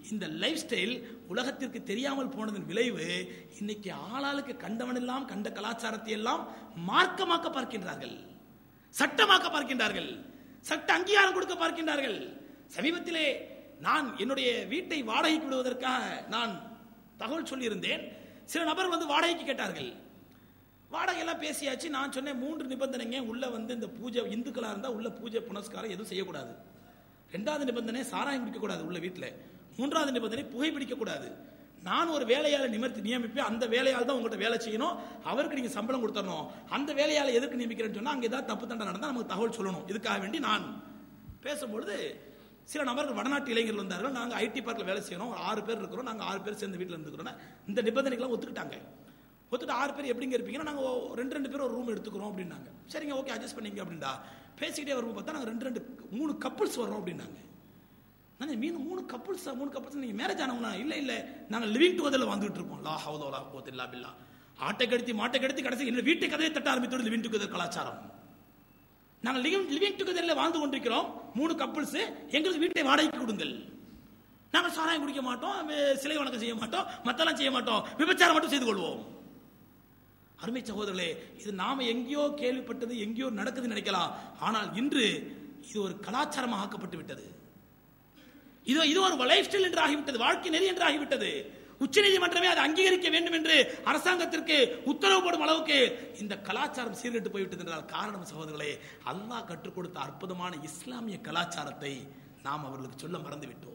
இந்த லைஃப் ஸ்டைல் உலகத்திற்கு தெரியாமல் போனதன் விளைவு இன்னைக்கு ஆளாளுக்கு கண்டவனெல்லாம் கண்ட கலாச்சாரத்தை எல்லாம் மார்க்கமாக்க பார்க்கின்றார்கள் சட்டமாக்க பார்க்கின்றார்கள் சட்ட அங்கீகாரம் கொடுக்க பார்க்கின்றார்கள் சமீபத்திலே நான் என்னுடைய வீட்டை வாடகைக்கு விடுவதற்காக நான் தகவல் சொல்லியிருந்தேன் சில நபர்கள் வந்து வாடகைக்கு கேட்டார்கள் வாடகை எல்லாம் பேசியாச்சு நான் சொன்னேன் மூன்று நிபந்தனைங்க உள்ள வந்து இந்த பூஜை இந்துக்களா இருந்தா உள்ள பூஜை புனஸ்காரம் எதுவும் செய்யக்கூடாது ரெண்டாவது நிபந்தனை சாராயம் குடிக்கக்கூடாது உள்ள வீட்டில் மூன்றாவது நிபந்தனை புகைப்பிடிக்க கூடாது நான் ஒரு வேலையாளை நிமிர்த்தி நியமிப்பேன் அந்த வேலையால் தான் உங்கள்கிட்ட வேலை செய்யணும் அவருக்கு நீங்க சம்பளம் கொடுத்தரணும் அந்த வேலையாளை எதுக்கு நியமிக்கிறேன்னு சொன்னா அங்க ஏதாவது தப்பு தண்டை நடந்தா நமக்கு தகவல் சொல்லணும் இதுக்காக வேண்டி நான் பேசும்பொழுது சில நபர்கள் வடநாட்டு இளைஞர்கள் வந்தார்கள் நாங்கள் ஐடி பார்க்கில் வேலை செய்யணும் ஒரு ஆறு பேர் இருக்கிறோம் நாங்கள் ஆறு பேர் சேர்ந்து வீட்டில் இருந்துக்கிறோம் இந்த நிபந்தனைகள்லாம் ஒத்துக்கிட்டாங்க ஒத்துட்டு ஆறு பேர் எப்படிங்க இருப்பீங்கன்னா நாங்கள் ரெண்டு ரெண்டு பேர் ஒரு ரூம் எடுத்துக்கிறோம் அப்படின்னாங்க சரிங்க ஓகே அட்ஜஸ்ட் பண்ணிங்க அப்படின்டா பேசிக்கிட்டே வரும்போது பார்த்தா நாங்கள் ரெண்டு ரெண்டு மூணு கப்புள்ஸ் வர்றோம் அப்படின்னாங்க நான் மீன் மூணு கப்புள்ஸ் மூணு கப்புள்ஸ் நீங்கள் மேரேஜ் ஆனவங்களா இல்லை இல்லை நாங்கள் லிவிங் டுகெதரில் வந்துட்டு இருப்போம் லா ஹவுதோ லா கோத் இல்லா பில்லா ஆட்டை கடித்து மாட்டை கடித்து கடைசி என்ன வீட்டை கதையை தட்ட ஆரம்பித்தோடு லிவிங் டுகெதர் கலாச்சாரம் நாங்கள் லிவிங் லிவிங் டுகெதரில் வாழ்ந்து கொண்டிருக்கிறோம் மூணு கப்புள்ஸ் எங்களுக்கு வீட்டை வாடகைக்கு கொடுங்கள் நாங்கள் சாராயம் குடிக்க மாட்டோம் வே- சிலை வணக்கம் செய்ய மாட்டோம் மத்தெல்லாம் செய்ய மாட்டோம் விபச்சாரம் மட்டும் செய்து கொள்வோம் அருமை சகோதரர்களே இது நாம எங்கேயோ கேள்விப்பட்டது எங்கேயோ நடக்குதுன்னு நினைக்கலாம் ஆனால் இன்று இது ஒரு கலாச்சாரமாக ஆக்கப்பட்டு விட்டது இது இது ஒரு லைஃப் ஸ்டைல் என்று ஆகிவிட்டது வாழ்க்கை நெறி என்று ஆகிவிட்டது உச்சநீதிமன்றமே அதை அங்கீகரிக்க வேண்டும் என்று அரசாங்கத்திற்கு உத்தரவு போடும் அளவுக்கு இந்த கலாச்சாரம் சீர்கெட்டு போய்விட்டது என்றால் காரணம் சகோதரர்களே அல்லாஹ் கற்றுக் கொடுத்த அற்புதமான இஸ்லாமிய கலாச்சாரத்தை நாம் அவர்களுக்கு சொல்ல மறந்து விட்டோம்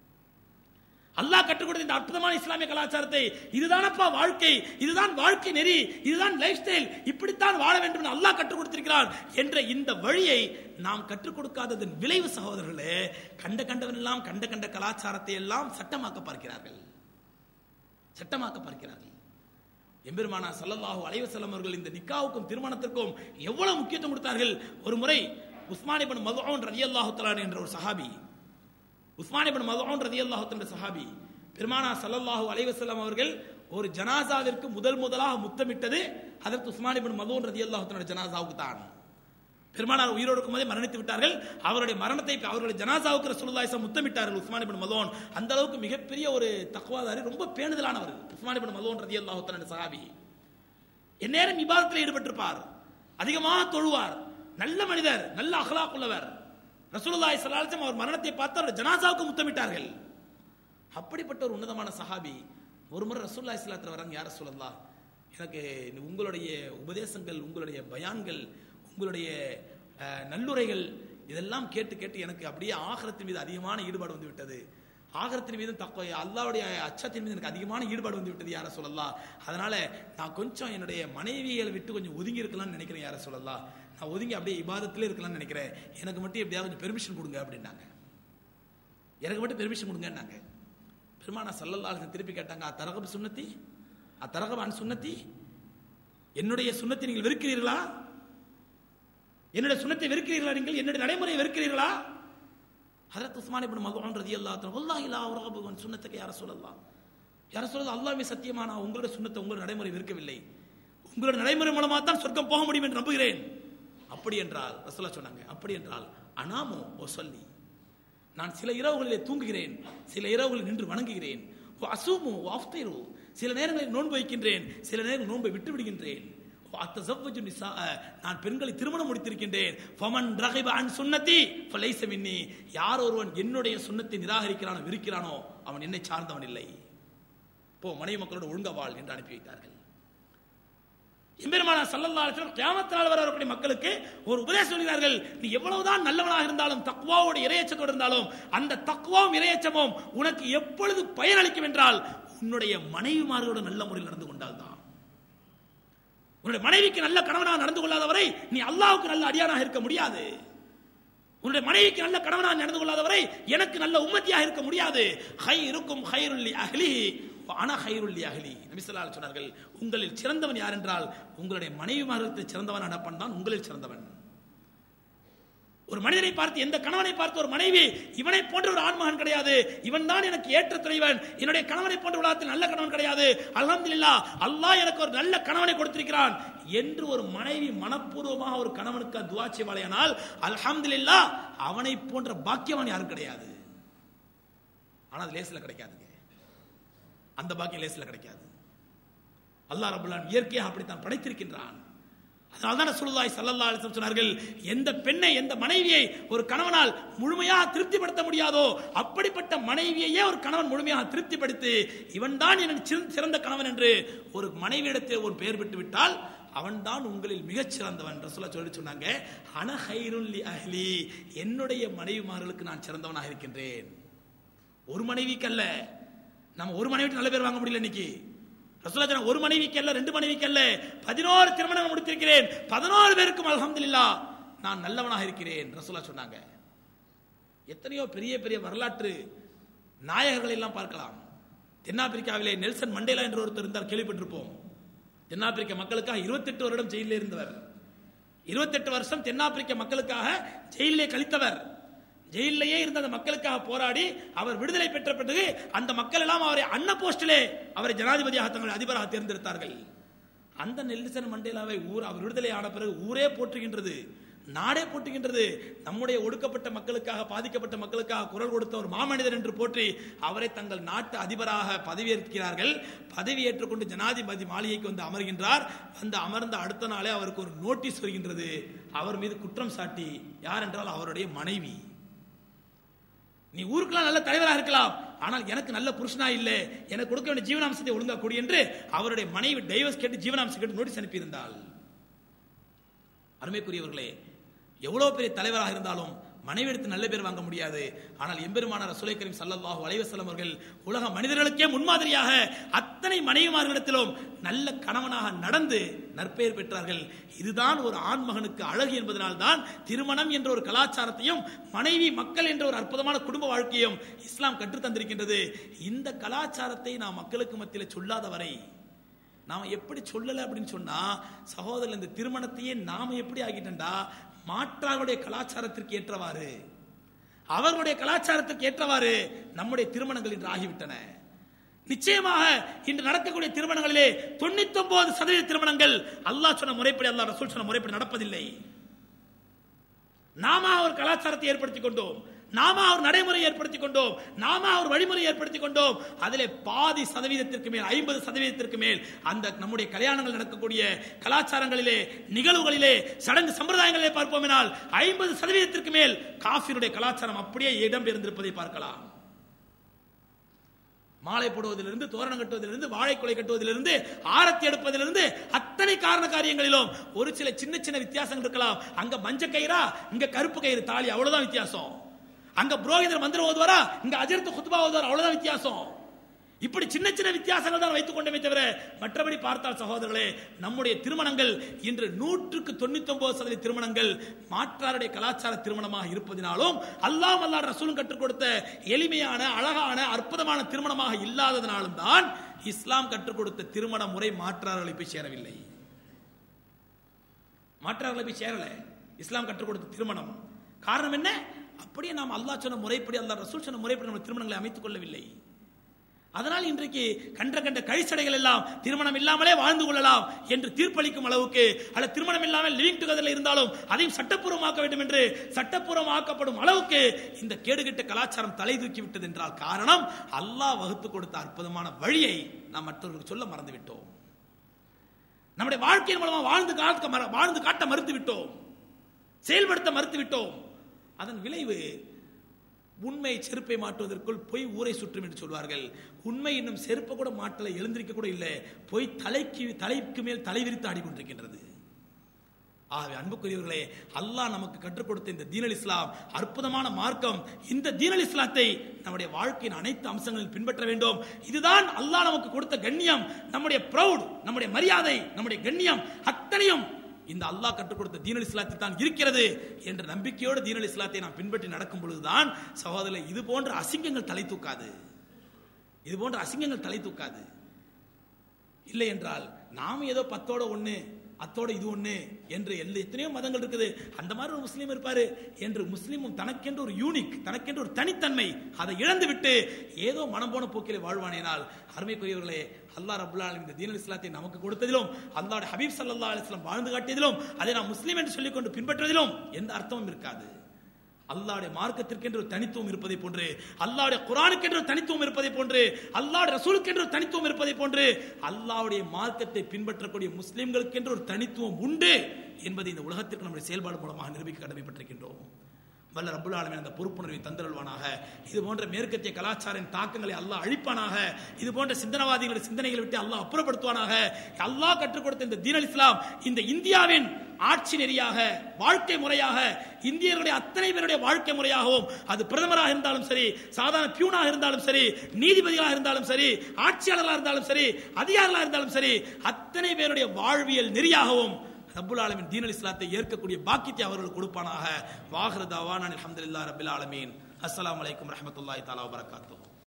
அல்லாஹ் கற்றுக் கொடுத்த இந்த அற்புதமான இஸ்லாமிய கலாச்சாரத்தை இதுதானப்பா வாழ்க்கை இதுதான் வாழ்க்கை நெறி இதுதான் லைஃப் ஸ்டைல் இப்படித்தான் வாழ வேண்டும் என்று அல்லாஹ் கற்றுக் கொடுத்திருக்கிறான் என்ற இந்த வழியை நாம் கற்றுக் கொடுக்காததன் விளைவு சகோதரர்களே கண்ட கண்டவன் எல்லாம் கண்ட கண்ட கலாச்சாரத்தை எல்லாம் சட்டமாக்க பார்க்கிறார்கள் சட்டமாக்க பார்க்கிறார்கள் எம்பெருமானா ஸல்லல்லாஹு அலைஹி வஸல்லம் அவர்கள் இந்த நிக்காவுக்கும் திருமணத்திற்கும் எவ்வளவு முக்கியத்துவம் கொடுத்தார்கள் ஒரு முறை உஸ்மான் இப்னு மதுஊன் ரலியல்லாஹு தஆலா என்ற ஒரு சஹாபி உஸ்மான் இப்னு மதுஊன் ரலியல்லாஹு தஆலா சஹாபி பெருமானா ஸல்லல்லாஹு அலைஹி வஸல்லம் அவர்கள் ஒரு ஜனாசாவிற்கு முதல் முதலாக முத்தமிட்டது அதற்கு உஸ்மான் இப்னு மதுஊன் ரலியல்லாஹு தஆலா ஜனாசாவுக்கு தான் பெருமானார் உயிரோடு இருக்கும்போதே மரணித்து விட்டார்கள் அவருடைய மரணத்தை அவருடைய ஜனாசாவுக்கு ரசூலுல்லாஹி ஸல்லல்லாஹு முத்தமிட்டார்கள் உஸ்மான் இப்னு மதுன் அந்த அளவுக்கு மிகப்பெரிய ஒரு தக்வாதாரி ரொம்ப பேணுதலானவர் உஸ்மான் இப்னு மதுன் ரலியல்லாஹு தஆலா சஹாபி எந்நேரம் இபாதத்தில் ஈடுபட்டிருப்பார் அதிகமாக தொழுவார் நல்ல மனிதர் நல்ல அகலாக் உள்ளவர் ரசூலுல்லாஹி ஸல்லல்லாஹு அலைஹி வஸல்லம் அவர் மரணத்தை பார்த்து அவருடைய ஜனாசாவுக்கு முத்தமிட்டார்கள் அப்படிப்பட்ட ஒரு உன்னதமான சஹாபி ஒரு முறை ரசூலுல்லாஹி ஸல்லல்லாஹு அலைஹி வஸல்லம் வராங்க யார் ரசூலல்லாஹ் எனக்கு உங்களுடைய உபதேசங்கள் உங்களுடைய பயான்கள் உங்களுடைய அஹ், நல்லுரைகள் இதெல்லாம் கேட்டு கேட்டு எனக்கு அப்படியே ஆகரத்தின் மீது அதிகமான ஈடுபாடு வந்து விட்டது ஆகரத்தின் மீதும் தக்க அல்லாவுடைய அச்சத்தின் மீது எனக்கு அதிகமான ஈடுபாடு வந்து விட்டது யார சொல்லலாம் அதனால நான் கொஞ்சம் என்னுடைய மனைவிகளை விட்டு கொஞ்சம் ஒதுங்கி இருக்கலாம்னு நினைக்கிறேன் யார சொல்லலாம் நான் ஒதுங்கி அப்படியே இபாதத்திலே இருக்கலாம்னு நினைக்கிறேன் எனக்கு மட்டும் எப்படியாவது கொஞ்சம் பெர்மிஷன் கொடுங்க அப்படின்னாங்க எனக்கு மட்டும் பெர்மிஷன் கொடுங்கன்னாங்க பெருமானா சல்லல்லாஹு திருப்பி கேட்டாங்க அத்தரகப் சுன்னத்தி அத்தரகப் அன் சுன்னத்தி என்னுடைய சுன்னத்தை நீங்கள் வெறுக்கிறீர்களா என்னுடைய சுன்னத்தை வெறுக்கிறீர்களா நீங்கள் என்னுடைய நடைமுறையை வெறுக்கிறீர்களா ஹரத் உஸ்மான் இப்னு மதுஆன் ரலியல்லாஹு தஆலா வல்லாஹி லா உரகபு அன் சுன்னத்தக யா ரசூலல்லாஹ் யா ரசூலல்லாஹ் அல்லாஹ்வே சத்தியமா நான் உங்களுடைய சுன்னத்தை உங்களுடைய நடைமுறை வெறுக்கவில்லை உங்களுடைய நடைமுறை மூலமா தான் சொர்க்கம் போக முடியும் என்று நம்புகிறேன் அப்படி என்றால் ரசூலா சொன்னாங்க அப்படி என்றால் அனாமோ ஓ சொல்லி நான் சில இரவுகளிலே தூங்குகிறேன் சில இரவுகளில் நின்று வணங்குகிறேன் ஓ அசூமு ஓ அஃப்திரு சில நேரங்களில் நோன்பு வைக்கின்றேன் சில நேரங்கள் நோன்பை விட்டு விடுகின்றேன் ஓ அத்தஸவ்வஜு நிஸாஅ, நான் பெண்களை திருமணம் முடித்திருக்கின்றேன் ஃபமன் ரகிப அன் சுன்னதி ஃபலைஸ மின்னி யார் ஒருவன் என்னுடைய சுன்னத்தை நிராகரிக்கிறானோ விருக்கிறானோ அவன் என்னை சார்ந்தவன் இல்லை போ மனைவி மக்களோட ஒழுங்க வாழ் என்று அனுப்பி வைத்தார்கள் எம்பெருமான சல்லல்லா அலிஸ்லாம் கியாமத்தினால் வர வரக்கூடிய மக்களுக்கு ஒரு உபதேசம் சொல்கிறார்கள் நீ எவ்வளவுதான் நல்லவனாக இருந்தாலும் தக்குவாவோட இரையச்சத்தோடு இருந்தாலும் அந்த தக்குவாவும் இரையச்சமும் உனக்கு எப்பொழுது பயனளிக்கும் என்றால் உன்னுடைய மனைவிமார்களோட நல்ல முறையில் நடந்து கொண்டால்தான் உன்னுடைய மனைவிக்கு நல்ல கணவனாக நடந்து கொள்ளாதவரை நீ அல்லாஹ்வுக்கு நல்ல அடியானாக இருக்க முடியாது உன்னுடைய மனைவிக்கு நல்ல கணவனாக நடந்து கொள்ளாதவரை எனக்கு நல்ல உம்மத்தியாக இருக்க முடியாது ஹை இருக்கும் ஹைருல்லி அஹ்லி அன ஹைருல்லி அஹ்லி நபிசல்லா சொன்னார்கள் உங்களில் சிறந்தவன் யார் என்றால் உங்களுடைய மனைவிமார்களுக்கு சிறந்தவன் நடப்பன் தான் உங்களில் சிறந்தவன் ஒரு மனிதனை பார்த்து எந்த கணவனை பார்த்து ஒரு மனைவி இவனை போன்ற ஒரு ஆண்மகன் கிடையாது இவன் தான் எனக்கு ஏற்ற துணைவன் என்னுடைய கணவனை போன்ற உலகத்தில் நல்ல கணவன் கிடையாது அல்ஹம்துலில்லாஹ் அல்லாஹ் எனக்கு ஒரு நல்ல கணவனை கொடுத்திருக்கிறான் என்று ஒரு மனைவி மனப்பூர்வமாக ஒரு கணவனுக்கு துவா செய்வாளையானால் அல்ஹம்துலில்லாஹ் அவனை போன்ற பாக்கியவான் யாரும் கிடையாது ஆனா அது லேசில் கிடைக்காதுங்க அந்த பாக்கியம் லேசில் கிடைக்காது அல்லாஹ் ரபுல்லான் இயற்கையாக அப்படித்தான் படைத்திருக்கின்றான் அதனால தான் ரசூலுல்லாஹி ஸல்லல்லாஹு அலைஹி வஸல்லம் சொன்னார்கள் எந்த பெண்ணை எந்த மனைவியை ஒரு கணவனால் முழுமையாக திருப்திப்படுத்த முடியாதோ அப்படிப்பட்ட மனைவியையே ஒரு கணவன் முழுமையாக திருப்திப்படுத்தி இவன் தான் என் சிறந்த கணவன் என்று ஒரு மனைவியிடத்தில் ஒரு பெயர் விட்டு விட்டால் அவன்தான் உங்களில் மிகச் சிறந்தவன் ரசூலா சொல்லி சொன்னாங்க அன ஹைருல் லி அஹ்லி என்னுடைய மனைவிமார்களுக்கு நான் சிறந்தவனாக இருக்கின்றேன் ஒரு மனைவிக்கு அல்ல நம்ம ஒரு மனைவிக்கு நல்ல பேர் வாங்க முடியல இன்னைக்கு ரசூலா சொன்னாங்க, ஒரு மனைவிக்கு அல்ல ரெண்டு மனைவிக்கு அல்ல பதினோரு திருமணம் முடித்திருக்கிறேன் பதினோரு பேருக்கும் அல்ஹம்துலில்லாஹ் நான் நல்லவனாக இருக்கிறேன் ரசூலா சொன்னாங்க எத்தனையோ பெரிய பெரிய வரலாற்று நாயகர்கள் எல்லாம் பார்க்கலாம் தென்னாப்பிரிக்காவிலே நெல்சன் மண்டேலா என்று ஒருத்தர் இருந்தார் கேள்விப்பட்டிருப்போம் தென்னாப்பிரிக்க மக்களுக்காக 28 வருடம் ஜெயிலில் இருந்தவர் 28 வருஷம் தென்னாப்பிரிக்க மக்களுக்காக ஜெயிலே கழித்தவர் ஜெயிலேயே இருந்த அந்த மக்களுக்காக போராடி அவர் விடுதலை பெற்ற பிறகு அந்த மக்கள் எல்லாம் அவரை அன்ன போஸ்டிலே அவரை ஜனாதிபதியாக தங்கள் அதிபராக தேர்ந்தெடுத்தார்கள் அந்த நெல்சன் மண்டேலாவை ஊர் அவர் விடுதலை ஆன பிறகு ஊரே போற்றுகின்றது நாடே போற்றுகின்றது நம்முடைய ஒடுக்கப்பட்ட மக்களுக்காக பாதிக்கப்பட்ட மக்களுக்காக குரல் கொடுத்த ஒரு மாமனிதர் என்று போற்றி அவரை தங்கள் நாட்டு அதிபராக பதவியேற்கிறார்கள் பதவி ஏற்றுக்கொண்டு ஜனாதிபதி மாளிகைக்கு வந்து அமர்கின்றார் வந்து அமர்ந்த அடுத்த நாளே அவருக்கு ஒரு நோட்டீஸ் வருகின்றது அவர் மீது குற்றம் சாட்டி யார் என்றால் அவருடைய மனைவி நீ ஊருக்கெல்லாம் நல்ல தலைவராக இருக்கலாம் ஆனால் எனக்கு நல்ல புருஷனா இல்ல எனக்கு கொடுக்க வேண்டிய ஜீவனாம்சத்தை ஒழுங்கா கொடு என்று அவருடைய மனைவி டைவர்ஸ் கேட்டு ஜீவனாம்சம் கேட்டு நோட்டீஸ் அனுப்பியிருந்தாள் அருமைக்குரியவர்களே எவ்வளவு பெரிய தலைவராக இருந்தாலும் மனைவி எடுத்து நல்ல பேர் வாங்க முடியாது ஆனால் எம்பெருமான ரசூலை கரீம் சல்லல்லாஹு அலைஹி வஸல்லம் அவர்கள் உலக மனிதர்களுக்கே முன்மாதிரியாக அத்தனை மனைவிமார்களிடத்திலும் நல்ல கணவனாக நடந்து நற்பெயர் பெற்றார்கள் இதுதான் ஒரு ஆண்மகனுக்கு அழகு என்பதனால் தான் திருமணம் என்ற ஒரு கலாச்சாரத்தையும் மனைவி மக்கள் என்ற ஒரு அற்புதமான குடும்ப வாழ்க்கையும் இஸ்லாம் கற்றுத் தந்திருக்கின்றது இந்த கலாச்சாரத்தை நாம் மக்களுக்கு மத்தியில் சொல்லாத வரை நாம எப்படி சொல்லல அப்படின்னு சொன்னா சகோதரர் இந்த திருமணத்தையே நாம எப்படி ஆகிட்டோம்டா மாற்றாருடைய கலாச்சாரத்திற்கு ஏற்றவாறு அவர்களுடைய கலாச்சாரத்திற்கு ஏற்றவாறு நம்முடைய திருமணங்கள் இன்று ஆகிவிட்டன நிச்சயமாக இன்று நடக்கக்கூடிய திருமணங்களிலே தொண்ணூத்தி ஒன்பது சதவீத திருமணங்கள் அல்லாஹ் சொன்ன முறைப்படி அல்லாஹ் ரசூல் சொன்ன முறைப்படி நடப்பதில்லை நாம ஒரு கலாச்சாரத்தை ஏற்படுத்திக் கொண்டோம் நாம ஒரு நடைமுறை ஏற்படுத்திக் கொண்டோம் நாம ஒரு வழிமுறை ஏற்படுத்திக் கொண்டோம் அதிலே பாதி சதவீதத்திற்கு மேல் ஐம்பது சதவீதத்திற்கு மேல் அந்த நம்முடைய கல்யாணங்கள் நடக்கக்கூடிய கலாச்சாரங்களிலே நிகழ்வுகளிலே சடங்கு சம்பிரதாயங்களிலே பார்ப்போமெனால் ஐம்பது சதவீதத்திற்கு மேல் காஃபினுடைய கலாச்சாரம் அப்படியே இடம்பெயர்ந்திருப்பதை பார்க்கலாம் மாலை போடுவதிலிருந்து தோரணம் கட்டுவதிலிருந்து வாழைக்குலை கட்டுவதிலிருந்து ஆரத்தி எடுப்பதிலிருந்து அத்தனை காரண காரியங்களிலும் ஒரு சில சின்ன சின்ன வித்தியாசங்கள் இருக்கலாம் அங்க மஞ்ச கயிறா இங்க கருப்பு கயிறு தாலி அவ்வளவுதான் வித்தியாசம் அங்க புரோகிதர் மந்திரம் ஓதுவாரா இங்க அஜர்த்து குத்துபா ஓதுவார் அவ்வளவுதான் வித்தியாசம் இப்படி சின்ன சின்ன வித்தியாசங்கள் தான் வைத்துக் கொண்டமே தவிர மற்றபடி பார்த்தால் சகோதரர்களே நம்முடைய திருமணங்கள் இன்று நூற்றுக்கு தொண்ணூத்தி ஒன்பது சதவீத திருமணங்கள் மாற்றாருடைய கலாச்சார திருமணமாக இருப்பதினாலும் அல்லாம் அல்லாஹ் ரசூலும் கற்றுக் கொடுத்த எளிமையான அழகான அற்புதமான திருமணமாக இல்லாததினாலும் தான் இஸ்லாம் கற்றுக் கொடுத்த திருமண முறை மாற்றார்களை போய் சேரவில்லை மாற்றார்களை போய் சேரல இஸ்லாம் கற்றுக் கொடுத்த திருமணம் காரணம் என்ன அப்படியே நாம் அல்லாஹ் சொன்ன முறைப்படி அல்லாஹ் ரசூல் சொன்ன முறைப்படி நம்ம திருமணங்களை அமைத்துக் கொள்ளவில்லை அதனால் இன்றைக்கு கண்ட கண்ட கழிச்சடைகள் எல்லாம் திருமணம் இல்லாமலே வாழ்ந்து கொள்ளலாம் என்று தீர்ப்பளிக்கும் அளவுக்கு அல்ல திருமணம் இல்லாமல் லிவிங் டுகெதர்ல இருந்தாலும் அதையும் சட்டப்பூர்வமாக்க வேண்டும் என்று சட்டப்பூர்வமாக்கப்படும் அளவுக்கு இந்த கேடுகெட்ட கலாச்சாரம் தலை தூக்கி விட்டது என்றால் காரணம் அல்லாஹ் வகுத்து கொடுத்த அற்புதமான வழியை நாம் மற்றவர்களுக்கு சொல்ல மறந்து விட்டோம் நம்முடைய வாழ்க்கையின் மூலமா வாழ்ந்து காக்க மற- வாழ்ந்து காட்ட மறுத்து விட்டோம் செயல்படுத்த மறுத்து விட்டோம் அதன் விளைவு உண்மை செருப்பை மாட்டுவதற்குள் பொய் ஊரை சுற்றும் என்று சொல்வார்கள் உண்மை இன்னும் செருப்பை கூட மாட்டல எழுந்திருக்க கூட இல்லை பொய் தலைக்கு தலைக்கு மேல் தலை விரித்து ஆடிக்கொண்டிருக்கின்றது ஆகவே அன்புக்குரியவர்களே அல்லாஹ் நமக்கு கற்றுக் கொடுத்த இந்த தீனல் இஸ்லாம் அற்புதமான மார்க்கம் இந்த தீனல் இஸ்லாத்தை நம்முடைய வாழ்க்கையின் அனைத்து அம்சங்களில் பின்பற்ற வேண்டும் இதுதான் அல்லாஹ் நமக்கு கொடுத்த கண்ணியம் நம்முடைய ப்ரௌட் நம்முடைய மரியாதை நம்முடைய கண்ணியம் அத்தனையும் இந்த அல்லாஹ் கற்றுக் கொடுத்த தீனல் இஸ்லாத்தில் தான் இருக்கிறது என்ற நம்பிக்கையோடு தீனல் இஸ்லாத்தை நாம் பின்பற்றி நடக்கும் பொழுதுதான் சகோதரர் இது போன்ற அசிங்கங்கள் தலை தூக்காது இது போன்ற அசிங்கங்கள் தலை தூக்காது இல்லை என்றால் நாம் ஏதோ பத்தோட ஒண்ணு அத்தோட இது ஒண்ணு என்று எல்லா எத்தனையோ மதங்கள் இருக்குது அந்த மாதிரி ஒரு முஸ்லீம் இருப்பாரு என்று முஸ்லீமும் தனக்கென்று ஒரு யூனிக் தனக்கென்று ஒரு தனித்தன்மை அதை இழந்து விட்டு ஏதோ மனம் போன போக்கிலே வாழ்வானேனால் அருமைக்குரியவர்களே அல்லாஹ் ரபுல்லா இந்த தீனல் இஸ்லாத்தை நமக்கு கொடுத்ததிலும் அல்லாஹ் ஹபீப் சல்லா அலிஸ்லாம் வாழ்ந்து காட்டியதிலும் அதை நாம் முஸ்லீம் என்று சொல்லிக்கொண்டு பின்பற்றுவதிலும் எந்த அர்த்தமும் இருக்காது அல்லாஹ்வுடைய மார்க்கத்திற்கென்று ஒரு தனித்துவம் இருப்பதை போன்று அல்லாஹ்வுடைய குர்ஆனுக்கென்று ஒரு தனித்துவம் இருப்பதை போன்று அல்லாஹ்வுடைய ரசூலுக்கென்று ஒரு தனித்துவம் இருப்பதை போன்று அல்லாஹ்வுடைய மார்க்கத்தை பின்பற்றக்கூடிய முஸ்லிம்களுக்கென்று ஒரு தனித்துவம் உண்டு என்பதை இந்த உலகத்திற்கு நம்முடைய செயல்பாடு மூலமாக நிரூபிக்க கடமைப்பட்டிருக்கின்றோம் வல்ல ரப்புல் ஆலமீன் அந்த பொறுப்புணர்வை தந்தருள்வானாக இது போன்ற மேற்கத்திய கலாச்சாரின் தாக்கங்களை அல்லாஹ் அழிப்பானாக இது போன்ற சிந்தனவாதிகளுடைய சிந்தனைகளை விட்டு அல்லாஹ் அப்புறப்படுத்துவானாக அல்லாஹ் கற்றுக் கொடுத்த இந்த தீனல் இஸ்லாம் இந்த இந்தியாவின் ஆட்சி நெறியாக வாழ்க்கை முறையாக இந்தியர்களுடைய அத்தனை பேருடைய வாழ்க்கை முறையாகவும் அது பிரதமராக இருந்தாலும் சரி சாதாரண பியூனாக இருந்தாலும் சரி நீதிபதிகளாக இருந்தாலும் சரி ஆட்சியாளர்களாக இருந்தாலும் சரி அதிகாரிகளாக இருந்தாலும் சரி அத்தனை பேருடைய வாழ்வியல் நெறியாகவும் ரப்புல் ஆலமின் தீனல் இஸ்லாத்தை ஏற்கக்கூடிய பாக்கியத்தை அவர்களுக்கு கொடுப்பானாக வாஹ்ரதாவா நான் அல்ஹம்துலில்லாஹ் ரப்பில் ஆலமீன் அஸ்ஸலாமு அலைக்கும் ரஹ்மத்துல்லாஹி தஆலா வபரகாத்துஹு